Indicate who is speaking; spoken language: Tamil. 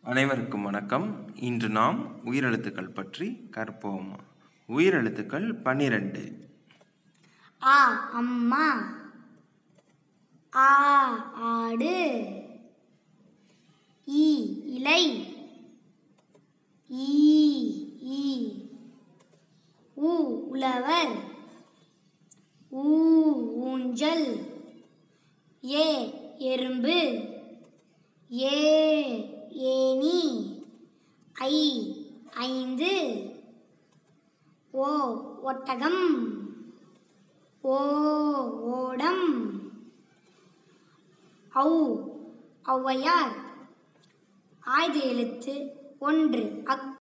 Speaker 1: அனைவருக்கும் வணக்கம் இன்று நாம் உயிரெழுத்துக்கள் பற்றி கற்போம் உயிரெழுத்துக்கள் பன்னிரண்டு
Speaker 2: ஆ அம்மா ஆ ஆடு ஈ இலை ஈ ஈ உ உழவர் ஊ ஊஞ்சல் ஏ எறும்பு ஏ ஏனி ஐ ஐந்து ஓ ஒட்டகம் ஓ ஓடம் ஔ ஔவையார் ஆயுத எழுத்து ஒன்று அக்